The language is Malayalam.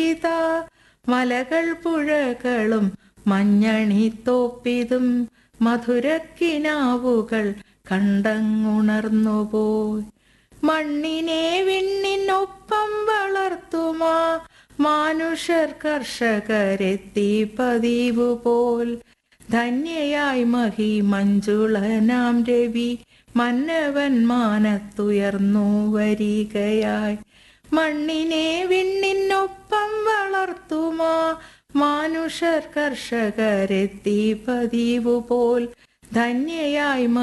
കവിത മലകൾ പുഴകളും മഞ്ഞണിത്തോപ്പിതും മധുരക്കിനാവുകൾ കണ്ടങ്ങുണർന്നുപോയി മണ്ണിനെ വിണ്ണിനൊപ്പം വളർത്തുമാ മാനുഷർ കർഷകരെത്തി പതിവു പോൽ ധന്യയായി മഹി മഞ്ജുളനാം രവി മന്നവൻ മാനത്തുയർന്നു വരികയായി മണ്ണിനെ വിണ്ണിനൊപ്പം വളർത്തുമാ മാനുഷർ കർഷകരെത്തി പതിവു പോൽ ധന്യയായി